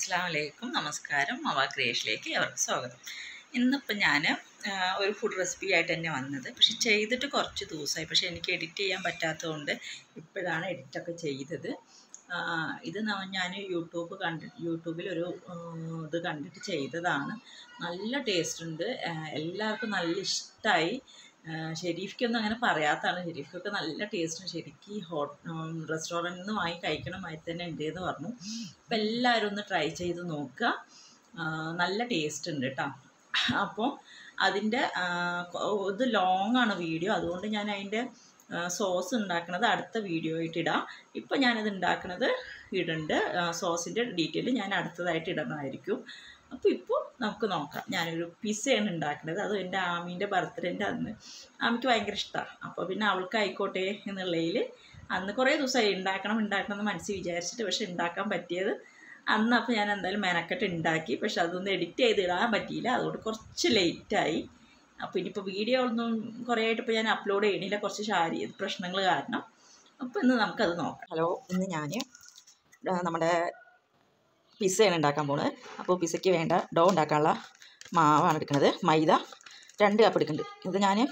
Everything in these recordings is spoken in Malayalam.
അസ്സാം വലൈക്കും നമസ്കാരം മവ ക്രിയേഷനിലേക്ക് അവർക്ക് സ്വാഗതം ഇന്നിപ്പോൾ ഞാൻ ഒരു ഫുഡ് റെസിപ്പി ആയിട്ട് തന്നെ വന്നത് പക്ഷെ ചെയ്തിട്ട് കുറച്ച് ദിവസമായി പക്ഷെ എനിക്ക് എഡിറ്റ് ചെയ്യാൻ പറ്റാത്തതുകൊണ്ട് ഇപ്പോഴാണ് എഡിറ്റൊക്കെ ചെയ്തത് ആ, ഇത് ഞാൻ യൂട്യൂബ് കണ്ടി യൂട്യൂബിൽ ഒരു ഇത് കണ്ടിട്ട് ചെയ്തതാണ് നല്ല ടേസ്റ്റ് ഉണ്ട് ആ, എല്ലാവർക്കും നല്ല ഇഷ്ടമായി ഷെരീഫിക്കൊന്നും അങ്ങനെ പറയാത്തതാണ് ഷെരീഫിക്കൊക്കെ നല്ല ടേസ്റ്റും ശരിക്കും ഹോട്ട് റെസ്റ്റോറൻറ്റിൽ നിന്ന് വാങ്ങി കഴിക്കണമായി തന്നെ ഉണ്ട് എന്ന് പറഞ്ഞു അപ്പോൾ എല്ലാവരും ഒന്ന് ട്രൈ ചെയ്ത് നോക്കുക ആ, നല്ല ടേസ്റ്റ് ഉണ്ട് കേട്ടോ അപ്പോൾ അതിൻ്റെ ആ, കൊ- ഇത് ലോങ് ആണ് വീഡിയോ അതുകൊണ്ട് ഞാൻ അതിൻ്റെ സോസ് ഉണ്ടാക്കുന്നത് അടുത്ത വീഡിയോ ആയിട്ട് ഇടാം ഇപ്പം ഞാനത് ഉണ്ടാക്കുന്നത് ഇടുന്നുണ്ട് സോസിൻ്റെ ഡീറ്റെയിൽ ഞാൻ അടുത്തതായിട്ട് ഇടുന്നതായിരിക്കും അപ്പോൾ ഇപ്പോൾ നമുക്ക് നോക്കാം ഞാനൊരു പിസ്സയാണ് ഉണ്ടാക്കുന്നത് അത് എൻ്റെ ആമീൻ്റെ ബർത്ത്ഡേൻ്റെ അന്ന് ആമിക്ക് ഭയങ്കര ഇഷ്ടമാണ് അപ്പോൾ പിന്നെ അവൾക്ക് ആയിക്കോട്ടെ എന്നുള്ളതിൽ അന്ന് കുറേ ദിവസമായി ഉണ്ടാക്കണം ഉണ്ടാക്കണം എന്ന് മനസ്സിൽ വിചാരിച്ചിട്ട് പക്ഷെ ഉണ്ടാക്കാൻ പറ്റിയത് അന്ന് അപ്പോൾ ഞാൻ എന്തായാലും മെനക്കെട്ട് ഉണ്ടാക്കി പക്ഷെ അതൊന്നും എഡിറ്റ് ചെയ്ത് ഇടാൻ പറ്റിയില്ല അതുകൊണ്ട് കുറച്ച് ലേറ്റായി അപ്പോൾ ഇനിയിപ്പോൾ വീഡിയോ ഒന്നും കുറേ ആയിട്ട് ഇപ്പോൾ ഞാൻ അപ്ലോഡ് ചെയ്യണില്ല കുറച്ച് ശാരീ പ്രശ്നങ്ങൾ കാരണം അപ്പോൾ ഇന്ന് നമുക്കത് നോക്കാം ഹലോ ഇന്ന് ഞാൻ നമ്മുടെ പിസ്സയാണ് ഉണ്ടാക്കാൻ പോകുന്നത് അപ്പോൾ പിസ്സയ്ക്ക് വേണ്ട ഡോ ഉണ്ടാക്കാനുള്ള മാവാണ് എടുക്കുന്നത് മൈദ രണ്ട് കപ്പ് എടുക്കുന്നുണ്ട് ഇത് ഞാൻ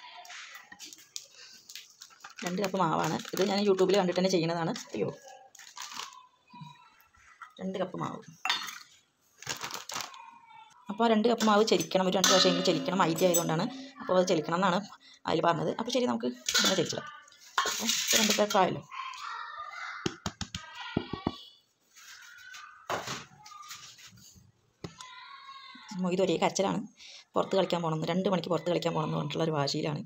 രണ്ട് കപ്പ് മാവാണ് ഇത് ഞാൻ യൂട്യൂബിൽ കണ്ടിട്ട് തന്നെ ചെയ്യുന്നതാണ് അയ്യോ രണ്ട് കപ്പ് മാവ് അപ്പോൾ ആ രണ്ട് കപ്പ് മാവ് ചെരിക്കണം ഒരു രണ്ട് പ്രാവശ്യമെങ്കിലും ചെരിക്കണം മൈദ ആയതുകൊണ്ടാണ് അപ്പോൾ അത് ചെലിക്കണം എന്നാണ് അതിൽ പറഞ്ഞത് അപ്പോൾ ശരി നമുക്ക് അങ്ങനെ ചെരിച്ചിടാം അപ്പോൾ ഇത് രണ്ട് പേർക്കായല്ലോ മൊയ്ത് ഒരേ കരച്ചിലാണ് പുറത്ത് കളിക്കാൻ പോകണം രണ്ട് മണിക്ക് പുറത്ത് കളിക്കാൻ പോകണം എന്ന് പറഞ്ഞിട്ടുള്ള ഒരു വാശിയിലാണ്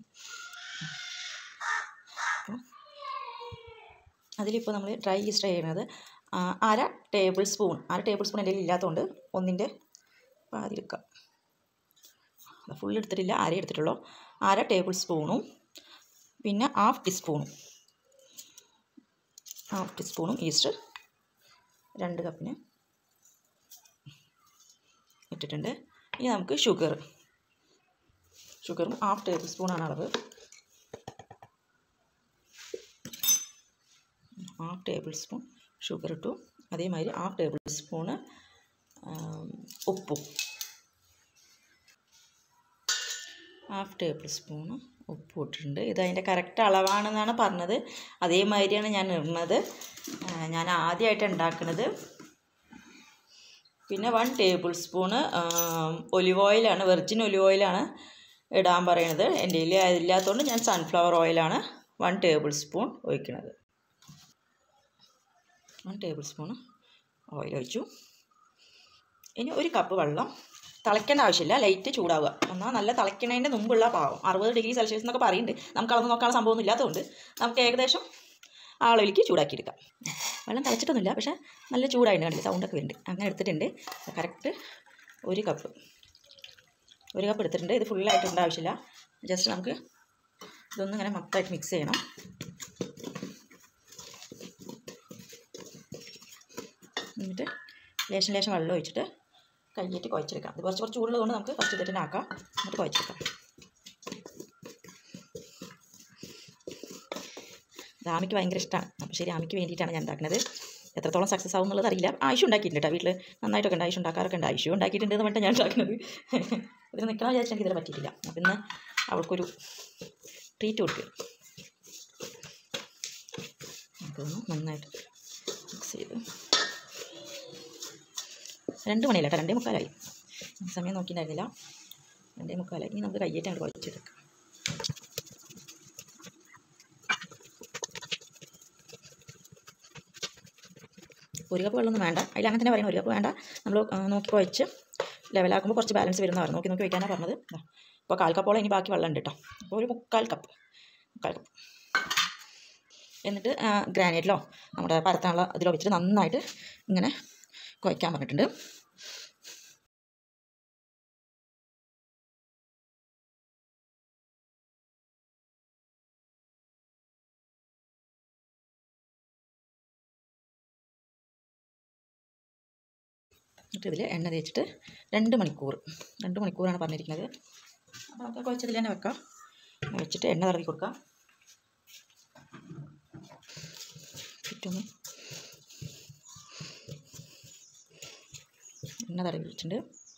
അപ്പോൾ അതിലിപ്പോൾ നമ്മൾ ഡ്രൈ ഈസ്റ്റ് ചെയ്യുന്നത് ആ, അര ടേബിൾ സ്പൂൺ അര ടേബിൾ സ്പൂൺ എൻ്റെ കയ്യിൽ ഇല്ലാത്തതുകൊണ്ട് ഒന്നിൻ്റെ പാതി എടുക്കാം ഫുൾ എടുത്തിട്ടില്ല അര എടുത്തിട്ടുള്ളൂ അര ടേബിൾ സ്പൂണും പിന്നെ ഹാഫ് ടീസ്പൂണും ഹാഫ് ടീസ്പൂണും ഈസ്റ്റ് രണ്ട് കപ്പിന് ഇട്ടിട്ടുണ്ട് ഇനി നമുക്ക് ഷുഗർ ഷുഗറും ഹാഫ് ടേബിൾ സ്പൂണാണ് അളവ് ഹാഫ് ടേബിൾ സ്പൂൺ ഷുഗർ ഇട്ടു അതേമാതിരി ഹാഫ് ടേബിൾ സ്പൂണ് ഉപ്പും ഹാഫ് ടേബിൾ സ്പൂണ് ഉപ്പ് ഇട്ടിട്ടുണ്ട് ഇത് അതിൻ്റെ കറക്റ്റ് അളവാണെന്നാണ് പറഞ്ഞത് അതേമാതിരിയാണ് ഞാൻ ഇടുന്നത് ആ, ഞാൻ ആദ്യമായിട്ട് ഉണ്ടാക്കുന്നത് പിന്നെ വൺ ടേബിൾ സ്പൂണ് ഒലിവ് ഓയിലാണ് വെർജിൻ ഒലിവ് ഓയിലാണ് ഇടാൻ പറയുന്നത് എൻ്റെ കയ്യിൽ അതില്ലാത്തതുകൊണ്ട് ഞാൻ സൺഫ്ലവർ ഓയിലാണ് വൺ ടേബിൾ സ്പൂൺ ഒഴിക്കുന്നത് വൺ ടേബിൾ സ്പൂണ് ഓയിൽ ഒഴിച്ചു ഇനി ഒരു കപ്പ് വെള്ളം തിളയ്ക്കേണ്ട ആവശ്യമില്ല ലൈറ്റ് ചൂടാവുക എന്നാൽ നല്ല തിളയ്ക്കണതിൻ്റെ മുമ്പുള്ള പാവം അറുപത് ഡിഗ്രി സെൽഷ്യസ് എന്നൊക്കെ പറയുന്നുണ്ട് നമുക്ക് അളന്ന് നോക്കാനുള്ള സംഭവമൊന്നും ഇല്ലാത്തതുകൊണ്ട് നമുക്ക് ഏകദേശം ആ അളവിലേക്ക് ചൂടാക്കിയെടുക്കാം വെള്ളം തിളച്ചിട്ടൊന്നുമില്ല പക്ഷേ നല്ല ചൂടായിട്ട് കണ്ടില്ല സൗണ്ടൊക്കെ വരുന്നുണ്ട് അങ്ങനെ എടുത്തിട്ടുണ്ട് കറക്റ്റ് ഒരു കപ്പ് ഒരു കപ്പ് എടുത്തിട്ടുണ്ട് ഇത് ഫുള്ളായിട്ട് ഇടേണ്ട ആവശ്യമില്ല ജസ്റ്റ് നമുക്ക് ഇതൊന്നും ഇങ്ങനെ മൊത്തമായിട്ട് മിക്സ് ചെയ്യണം എന്നിട്ട് ലേശം ലേശം വെള്ളം ഒഴിച്ചിട്ട് കയ്യേറ്റ് കുഴച്ചെടുക്കാം ഇത് കുറച്ച് കുറച്ച് ചൂടുള്ളതുകൊണ്ട് നമുക്ക് ഫസ്റ്റ് ഇതിട്ട് ആക്കാം എന്നിട്ട് കുഴച്ചെടുക്കാം ഇത് ആമിക്ക് ഭയങ്കര ഇഷ്ടമാണ് അപ്പോൾ ശരി ആമിക്ക് വേണ്ടിയിട്ടാണ് ഞാൻ ഉണ്ടാക്കുന്നത് എത്രത്തോളം സക്സസ് ആവും എന്നുള്ളത് അറിയില്ല ആയുഷ് ഉണ്ടാക്കിയിട്ടുണ്ട് കേട്ടോ വീട്ടിൽ നന്നായിട്ടൊക്കെ ഉണ്ട് ആയുഷ് ഉണ്ടാക്കാറൊക്കെ ഉണ്ട് ആയുഷ് ഉണ്ടാക്കിയിട്ടുണ്ട് എന്ന് പറഞ്ഞിട്ട് ഞാൻ ഉണ്ടാക്കുന്നത് ഇതിൽ നിൽക്കണം വിചാരിച്ചാൽ എനിക്ക് ഇതിൽ പറ്റിയിട്ടില്ല അപ്പം ഇന്ന് അവൾക്കൊരു ട്രീറ്റ് കൊടുക്കുക അതൊന്ന് നന്നായിട്ട് മിക്സ് ചെയ്ത് രണ്ട് മണിയല്ല കേട്ടോ രണ്ടേ മുക്കാലായി സമയം നോക്കിയിട്ടുണ്ടായിരുന്നില്ല രണ്ടേ മുക്കാലായി ഇനി നമുക്ക് കയ്യേറ്റ് അങ്ങോട്ട് കുഴച്ചെടുക്കാം ഒരു കപ്പ് വെള്ളമൊന്നും വേണ്ട അതിൽ അങ്ങനെ തന്നെ പറയുന്നത് ഒരു കപ്പ് വേണ്ട നമ്മൾ ആ, നോക്കി കുഴച്ച് ലെവലാക്കുമ്പോൾ കുറച്ച് ബാലൻസ് വരുന്ന പറഞ്ഞു നോക്കി നോക്കി വയ്ക്കാനാണ് പറഞ്ഞത് ദാ. ഇപ്പോൾ കാൽ കപ്പോളം ഇനി ബാക്കി വെള്ളം ഉണ്ട് കേട്ടോ അപ്പോൾ ഒരു മുക്കാൽ കപ്പ് മുക്കാൽ കപ്പ് എന്നിട്ട് ഗ്രാനൈറ്റിലോ നമ്മുടെ പരത്താനുള്ള ഇതിലോ വെച്ചിട്ട് നന്നായിട്ട് ഇങ്ങനെ കുഴയ്ക്കാൻ പറഞ്ഞിട്ടുണ്ട് എന്നിട്ട് ഇതിൽ എണ്ണ തേച്ചിട്ട് രണ്ട് മണിക്കൂർ രണ്ട് മണിക്കൂറാണ് പറഞ്ഞിരിക്കുന്നത് അപ്പോൾ നമുക്ക് കുഴച്ചതിൽ തന്നെ വെക്കാം വെച്ചിട്ട് എണ്ണ തടവി കൊടുക്കാം ചുറ്റൊന്ന് എണ്ണ തടവി വെച്ചിട്ടുണ്ട്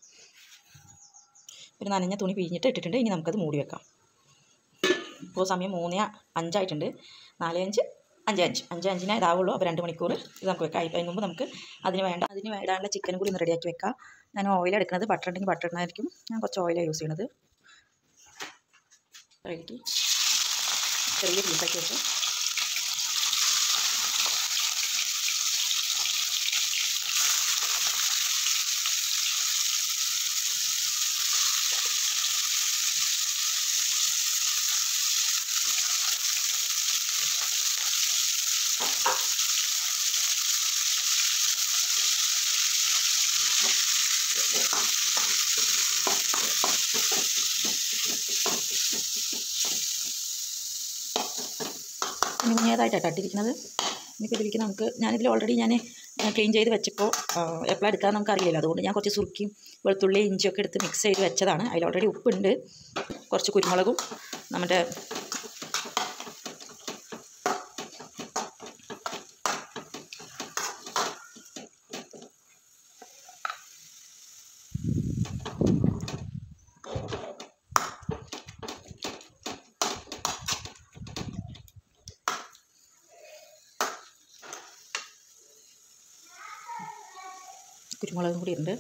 ഒരു നനഞ്ഞ തുണി പിഴിഞ്ഞിട്ട് ഇട്ടിട്ടുണ്ട് ഇനി നമുക്കത് മൂടി വെക്കാം ഇപ്പോൾ സമയം മൂന്ന് അഞ്ചായിട്ടുണ്ട് നാല് അഞ്ച് അഞ്ച് അഞ്ച് അഞ്ച് അഞ്ചിനേ ഇതാവുള്ളൂ അപ്പോൾ രണ്ട് മണിക്കൂർ ഇത് നമുക്ക് വെക്കാം അതിന് മുമ്പ് നമുക്ക് അതിന് വേണ്ട അതിന് വേണ്ടാനുള്ള ചിക്കനും കൂടി ഒന്ന് റെഡിയാക്കി വെക്കാം ഞാൻ ഓയിൽ എടുക്കുന്നത് ബട്ടർ ഉണ്ടെങ്കിൽ ബട്ടർ ഇടണമായിരിക്കും ഞാൻ കുറച്ച് ഓയിലാണ് യൂസ് ചെയ്യണത് അതിലേക്ക് ചെറിയ പീസാക്കി വെച്ചു കുഞ്ഞേതായിട്ടാണ് ഇട്ടിരിക്കുന്നത് ഇനിയിപ്പോൾ ഇതിലേക്ക് നമുക്ക് ഞാനിതിൽ ഓൾറെഡി ഞാൻ ക്ലീൻ ചെയ്ത് വെച്ചപ്പോൾ എപ്പോഴാണ് എടുക്കാൻ നമുക്ക് അറിയില്ലല്ലോ അതുകൊണ്ട് ഞാൻ കുറച്ച് സുറുക്കിയും വെളുത്തുള്ളി ഇഞ്ചിയൊക്കെ എടുത്ത് മിക്സ് ചെയ്ത് വെച്ചതാണ് അതിൽ ഓൾറെഡി ഉപ്പുണ്ട് കുറച്ച് കുരുമുളകും നമ്മുടെ കുരുമുളകും കൂടി ഉണ്ട്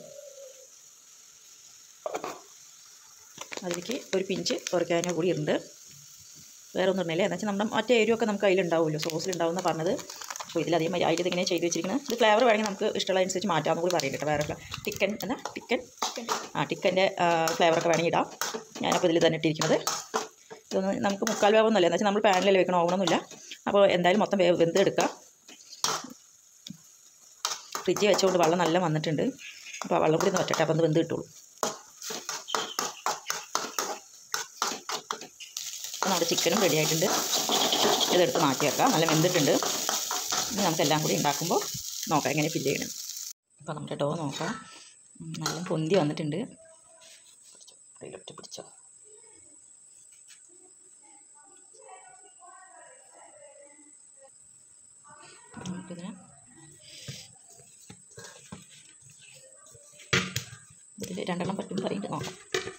അതിലേക്ക് ഒരു പിഞ്ച് ഓർഗാനോ കൂടി ഉണ്ട് വേറെ ഒന്നും ഇടണില്ല എന്ന് വെച്ചാൽ നമ്മുടെ മറ്റേ എരിവൊക്കെ നമുക്ക് അതിലുണ്ടാവുമല്ലോ സോസിലുണ്ടാവുമെന്ന് പറഞ്ഞത് അപ്പോൾ ഇതിലധികം അതിൽ ഇതിങ്ങനെ ചെയ്ത് വെച്ചിരിക്കുന്നത് ഇത് ഫ്ലേവർ വേണമെങ്കിൽ നമുക്ക് ഇഷ്ടമുള്ള അനുസരിച്ച് മാറ്റാമെന്ന് കൂടി പറയും കേട്ടോ വേറെ ടിക്കൻ എന്നാ ടിക്കൻ ആ ടിക്കൻ്റെ ഫ്ലേവറൊക്കെ വേണമെങ്കിൽ ഇടാം ഞാനപ്പോൾ ഇതിൽ തന്നെ ഇട്ടിരിക്കുന്നത് ഇതൊന്നും നമുക്ക് മുക്കാൽ വേവൊന്നുമില്ല എന്ന് വെച്ചാൽ നമ്മൾ പാനിലല്ലേ വെക്കണം ഓവണൊന്നുമില്ല അപ്പോൾ എന്തായാലും മൊത്തം വേവ് വെന്ത് എടുക്കാം ഫ്രിഡ്ജിൽ വെച്ചുകൊണ്ട് വെള്ളം നല്ല വന്നിട്ടുണ്ട് അപ്പോൾ ആ വെള്ളം കൂടി ഒന്ന് വറ്റട്ടെ അപ്പോൾ ഒന്ന് വെന്ത് കിട്ടുള്ളൂ അപ്പോൾ നമ്മുടെ ചിക്കനും റെഡി ആയിട്ടുണ്ട് ഇതെടുത്ത് മാറ്റി വെക്കാം നല്ല വെന്തിട്ടുണ്ട് ഇനി നമുക്കെല്ലാം കൂടി ഉണ്ടാക്കുമ്പോൾ നോക്കാം എങ്ങനെ ഫില്ല് ചെയ്യണം അപ്പോൾ നമ്മുടെ ഡോ നോക്കാം ഉം, നല്ല പൊന്തി വന്നിട്ടുണ്ട് കയ്യിലൊറ്റ പിടിച്ചോ നമുക്കിതിനെ ഇതിൽ രണ്ടെണ്ണം പറ്റും പറയുന്നുണ്ട് നോക്കാം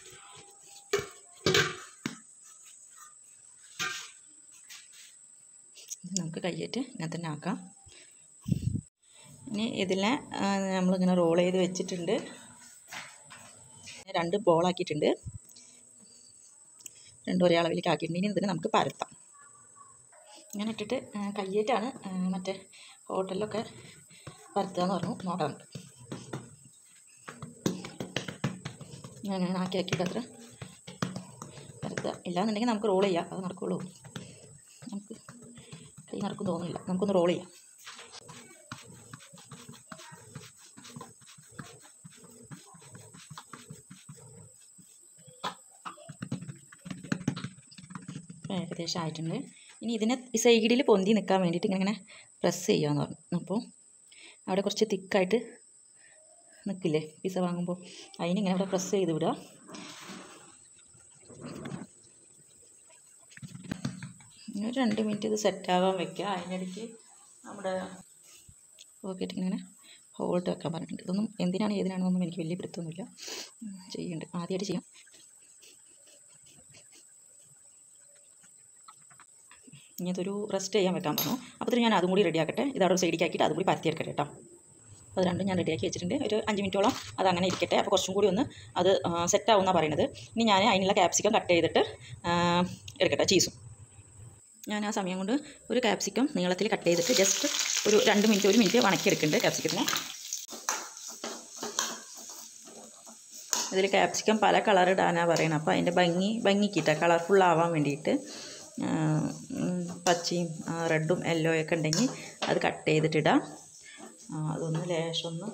ഇത് നമുക്ക് കയ്യേറ്റ് ഇങ്ങനെ തന്നെ ആക്കാം ഇനി ഇതിനെ ആ, നമ്മളിങ്ങനെ റോൾ ചെയ്ത് വെച്ചിട്ടുണ്ട് രണ്ട് ബോളാക്കിയിട്ടുണ്ട് രണ്ടും ഒരേ അളവിലേക്ക് ആക്കിയിട്ടുണ്ട് ഇനി ഇതിനെ നമുക്ക് പരത്താം ഇങ്ങനെ ഇട്ടിട്ട് ആ, കയ്യേറ്റാണ് ആ, മറ്റേ ഹോട്ടലിലൊക്കെ പരത്തുക എന്ന് പറഞ്ഞു നോക്കാം നമുക്ക് ഞാൻ അങ്ങനെ ആക്കി ആക്കിയിട്ട് അത്ര പരത്തുക ഇല്ലാന്നുണ്ടെങ്കിൽ നമുക്ക് റോൾ ചെയ്യാം അത് നടക്കുള്ളൂ നമുക്ക് കൈ നടക്കും തോന്നുന്നില്ല നമുക്കൊന്ന് റോൾ ചെയ്യാം ഏകദേശം ആയിട്ടുണ്ട് ഇനി ഇതിനെ ഈ സൈഡിൽ പൊന്തി നിൽക്കാൻ വേണ്ടിയിട്ട് ഇങ്ങനെ പ്രസ് ചെയ്യാമെന്ന് പറഞ്ഞു അപ്പോൾ അവിടെ കുറച്ച് തിക്കായിട്ട് നിൽക്കില്ലേ പിസ വാങ്ങുമ്പോൾ അതിനിങ്ങനെ ഇവിടെ പ്രസ് ചെയ്ത് വിടുക ഇനി ഒരു രണ്ട് മിനിറ്റ് ഇത് സെറ്റാവാൻ വെക്കുക അതിനിടയ്ക്ക് നമ്മുടെ പോക്കറ്റ് ഇങ്ങനെ ഹോൾഡ് വെക്കാൻ പറഞ്ഞിട്ടുണ്ട് ഇതൊന്നും എന്തിനാണ് ഏതിനാണെന്നൊന്നും എനിക്ക് വലിയ പിടുത്തൊന്നുമില്ല ഉം, ചെയ്യുന്നുണ്ട് ആദ്യമായിട്ട് ചെയ്യാം ഇനി ഇതൊരു റെസ്റ്റ് ചെയ്യാൻ വെക്കാൻ പറഞ്ഞു അപ്പോൾ ഞാൻ അതും കൂടി റെഡിയാക്കട്ടെ ഇത് അവിടെ സൈഡിലേക്ക് ആക്കിയിട്ട് അതും കൂടി പരത്തിയെടുക്കട്ടെ കേട്ടോ അത് രണ്ടും ഞാൻ റെഡിയാക്കി വെച്ചിട്ടുണ്ട് ഒരു അഞ്ച് മിനിറ്റോളം അത് അങ്ങനെ ഇരിക്കട്ടെ അപ്പോൾ കുറച്ചും കൂടി ഒന്ന് അത് സെറ്റ് ആവുമെന്നാണ് പറയുന്നത് ഇനി ഞാൻ അതിനുള്ള ക്യാപ്സിക്കം കട്ട് ചെയ്തിട്ട് ആ, എടുക്കട്ടെ ചീസും ഞാൻ ആ സമയം കൊണ്ട് ഒരു ക്യാപ്സിക്കം നീളത്തിൽ കട്ട് ചെയ്തിട്ട് ജസ്റ്റ് ഒരു രണ്ട് മിനിറ്റ് ഒരു മിനിറ്റ് വണക്കിയെടുക്കുന്നുണ്ട് ക്യാപ്സിക്കത്തിനെ ഇതിൽ ക്യാപ്സിക്കം പല കളർ ഇടാനാണ് പറയുന്നത് അപ്പോൾ അതിൻ്റെ ഭംഗി ഭംഗിക്കിട്ട കളർഫുൾ ആവാൻ വേണ്ടിയിട്ട് ആ, ഉം, പച്ചയും ആ, റെഡും യെല്ലോ ഒക്കെ ഉണ്ടെങ്കിൽ അത് കട്ട് ചെയ്തിട്ടിടാം ആ, അതൊന്ന് ലേശം ഒന്ന്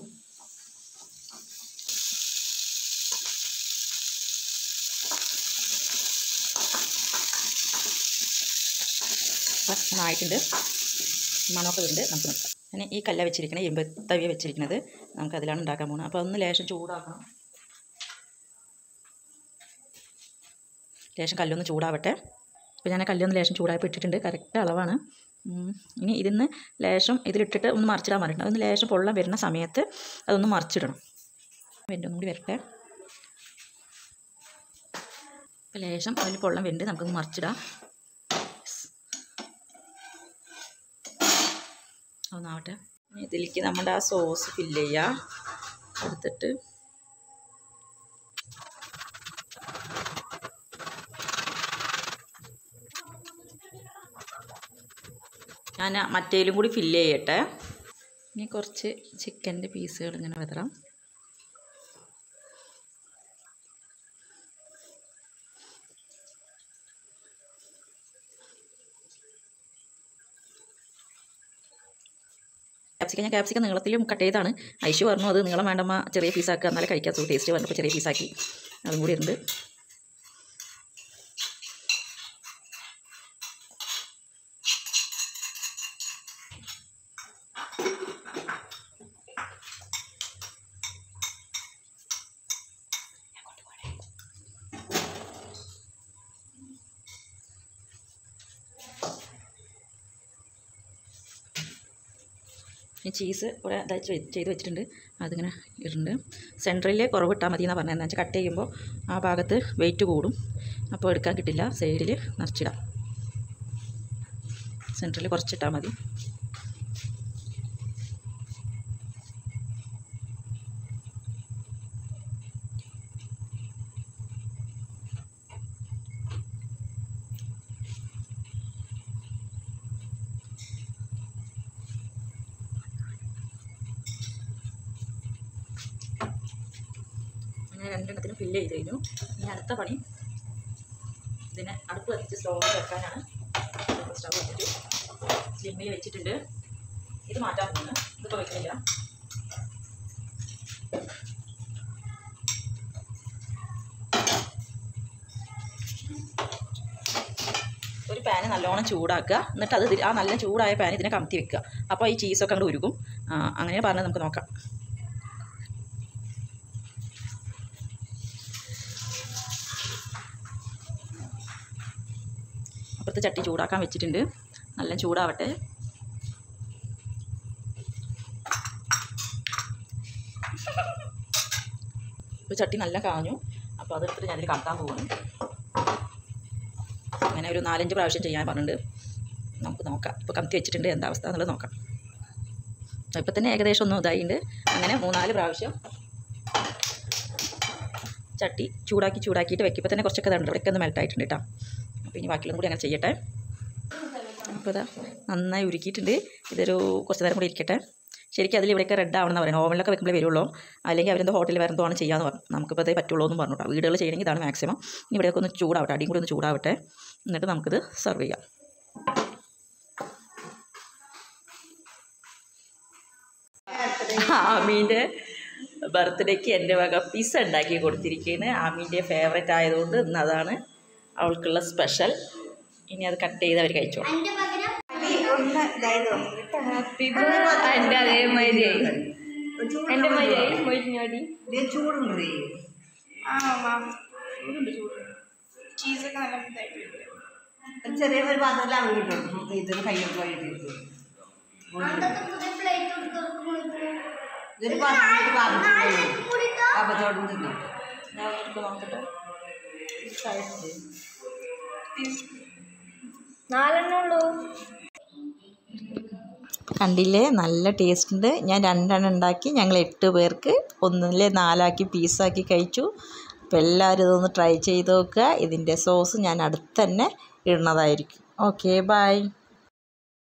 ആയിട്ടുണ്ട് മണമൊക്കെ ഉണ്ട് നമുക്ക് നോക്കാം പിന്നെ ഈ കല്ല വെച്ചിരിക്കണത് ഇരുമ്പ് തവിയ വെച്ചിരിക്കുന്നത് നമുക്ക് അതിലാണ് ഉണ്ടാക്കാൻ പോകുന്നത് അപ്പോൾ ഒന്ന് ലേശം ചൂടാക്കണം ലേശം കല്ലൊന്ന് ചൂടാവട്ടെ അപ്പോൾ ഞാൻ ആ കല്ലൊന്ന് ലേശം ചൂടായപ്പോൾ ഇട്ടിട്ടുണ്ട് കറക്റ്റ് അളവാണ് ഉം. ഇനി ഇതിന്ന് ലേശം ഇതിലിട്ടിട്ട് ഒന്ന് മറിച്ചിടാൻ പറഞ്ഞിട്ടുണ്ട് അതൊന്ന് ലേശം പൊള്ളാൻ വരുന്ന സമയത്ത് അതൊന്ന് മറിച്ചിടണം വെൻ്റ് ഒന്നും കൂടി വരട്ടെ അപ്പോൾ ലേശം അതിൽ പൊള്ളം വെന്ത് നമുക്കൊന്ന് മറിച്ചിടാം ഒന്നാവട്ടെ ഇനി ഇതിലേക്ക് നമ്മുടെ ആ സോസ് ഫില്ല് ചെയ്യുക എടുത്തിട്ട് ഞാൻ മറ്റേലും കൂടി ഫില്ല് ചെയ്യട്ടെ ഇനി കുറച്ച് ചിക്കൻ്റെ പീസുകൾ ഇങ്ങനെ വിതറാം ക്യാപ്സിക്കം ഞാൻ ക്യാപ്സിക്കം നീളത്തിലും കട്ട് ചെയ്താണ് ഐശു പറഞ്ഞു അത് നീളം വേണ്ടമ്മ ചെറിയ പീസാക്കുക എന്നാലേ കഴിക്കാൻ സൂ ടേസ്റ്റ് വന്നപ്പോൾ ചെറിയ പീസാക്കി അതും കൂടി ഉണ്ട് ഈ ചീസ് ഇവിടെ ഇതായി ചെയ്ത് ചെയ്ത് വെച്ചിട്ടുണ്ട് അതിങ്ങനെ ഇടുന്നുണ്ട് സെൻറ്ററിൽ കുറവ് ഇട്ടാൽ മതി എന്നാണ് പറഞ്ഞത് എന്ന് വെച്ചാൽ കട്ട് ചെയ്യുമ്പോൾ ആ ഭാഗത്ത് വെയിറ്റ് കൂടും അപ്പോൾ എടുക്കാൻ കിട്ടില്ല സൈഡിൽ നിറച്ചിടാം സെൻറ്ററിൽ കുറച്ചിട്ടാൽ മതി അങ്ങനെ രണ്ടെണ്ണത്തിന് ഫില്ല് ചെയ്ത് കഴിഞ്ഞു ഇനി അടുത്ത പണി ഇതിനെ അടുപ്പ് കത്തിച്ച് സ്ലോയിൽ വെക്കാനാണ് സ്റ്റവ് വെച്ചിട്ട് സ്ലിമ്മിൽ വെച്ചിട്ടുണ്ട് ഇത് മാറ്റാൻ പോകുന്നു ഇതിപ്പോൾ വെക്കുന്നില്ല ഒരു പാന് നല്ലോണം ചൂടാക്കുക എന്നിട്ട് അത് ഇതിൽ- ആ നല്ല ചൂടായ പാൻ ഇതിനെ കമത്തി വെക്കുക അപ്പോൾ ഈ ചീസൊക്കെ അങ്ങോട്ട് ഉരുകും ആ, അങ്ങനെ പറഞ്ഞാൽ നമുക്ക് നോക്കാം അപ്പുറത്ത് ചട്ടി ചൂടാക്കാൻ വെച്ചിട്ടുണ്ട് നല്ല ചൂടാവട്ടെ ഇപ്പോൾ ചട്ടി നല്ല കാഞ്ഞു അപ്പോൾ അതെടുത്തിട്ട് ഞാനിതിൽ കത്താൻ പോകുന്നു അങ്ങനെ ഒരു നാലഞ്ച് പ്രാവശ്യം ചെയ്യാൻ പറഞ്ഞിട്ടുണ്ട് നമുക്ക് നോക്കാം ഇപ്പോൾ കമത്തി വെച്ചിട്ടുണ്ട് എന്താ അവസ്ഥ എന്നുള്ളത് നോക്കാം ഇപ്പം തന്നെ ഏകദേശം ഒന്നും ഇതായിട്ടുണ്ട് അങ്ങനെ മൂന്നാല് പ്രാവശ്യം ചട്ടി ചൂടാക്കി ചൂടാക്കിയിട്ട് വെക്കുമ്പോൾ തന്നെ കുറച്ചൊക്കെ ഇതുണ്ട് ഇവിടെയൊക്കെ ഒന്ന് മെൽട്ടായിട്ടുണ്ട് കേട്ടോ അപ്പോൾ ഇനി ബാക്കിയുള്ളതും കൂടി അങ്ങനെ ചെയ്യട്ടെ അപ്പോൾ ഇതാ നന്നായി ഉരുക്കിയിട്ടുണ്ട് ഇതൊരു കുറച്ച് നേരം കൂടി ഇരിക്കട്ടെ ശരിക്കും അതിൽ ഇവിടെയൊക്കെ റെഡ് ആവണമെന്ന് പറയുന്നത് ഓവനിലൊക്കെ വെക്കുമ്പോഴേ വരുള്ളൂ അല്ലെങ്കിൽ അവരെന്തോ ഹോട്ടലിൽ വേറെ എന്തോ ആണ് ചെയ്യാമെന്ന് പറഞ്ഞു നമുക്കിപ്പോൾ അതേ പറ്റുള്ളൂ എന്നും പറഞ്ഞു കേട്ടോ വീടുകൾ ചെയ്യണമെങ്കിൽ ഇതാണ് മാക്സിമം ഇനി ഇവിടെയൊക്കെ ഒന്ന് ചൂടാവട്ടെ അടിയും കൂടി ഒന്ന് ചൂടാവട്ടെ എന്നിട്ട് നമുക്കിത് സെർവ് ചെയ്യാം ആമീൻ്റെ ബർത്ത്ഡേക്ക് എൻ്റെ വക പിസ്സ ഉണ്ടാക്കി കൊടുത്തിരിക്കുകയാണ് ആമീൻ്റെ ഫേവറേറ്റ് ആയതുകൊണ്ട് ഇന്ന് അതാണ് അവൾക്കുള്ള സ്പെഷ്യൽ ഇനി അത് കട്ട് ചെയ്ത് അവർ കഴിച്ചോളൂ എൻ്റെ അതേമാതിരി എൻ്റെ മാതിരി മൊഴിഞ്ഞോടി ചൂടുണ്ട് ആ ചീസൊക്കെ നല്ല ഇതായിട്ടുണ്ട് ചെറിയ ഒരു പാത്രത്തിലാണ് കിട്ടും ഇതിന് കയ്യൊക്കെ വഴിയിട്ട് ഇതൊരു പാത്രത്തിൽ പാപത്തോടും തിന്നു ഞാൻ ഒന്നിട്ട് നോക്കട്ടെ നാലെണ്ണം ഉള്ളൂ കണ്ടില്ലേ നല്ല ടേസ്റ്റ് ഉണ്ട് ഞാൻ രണ്ടെണ്ണം ഉണ്ടാക്കി ഞങ്ങൾ എട്ട് പേർക്ക് ഒന്നിലെ നാലാക്കി പീസാക്കി കഴിച്ചു അപ്പോൾ എല്ലാവരും ഇതൊന്ന് ട്രൈ ചെയ്ത് നോക്കുക ഇതിൻ്റെ സോസ് ഞാൻ അടുത്ത് തന്നെ ഇടുന്നതായിരിക്കും ഓക്കെ ബൈ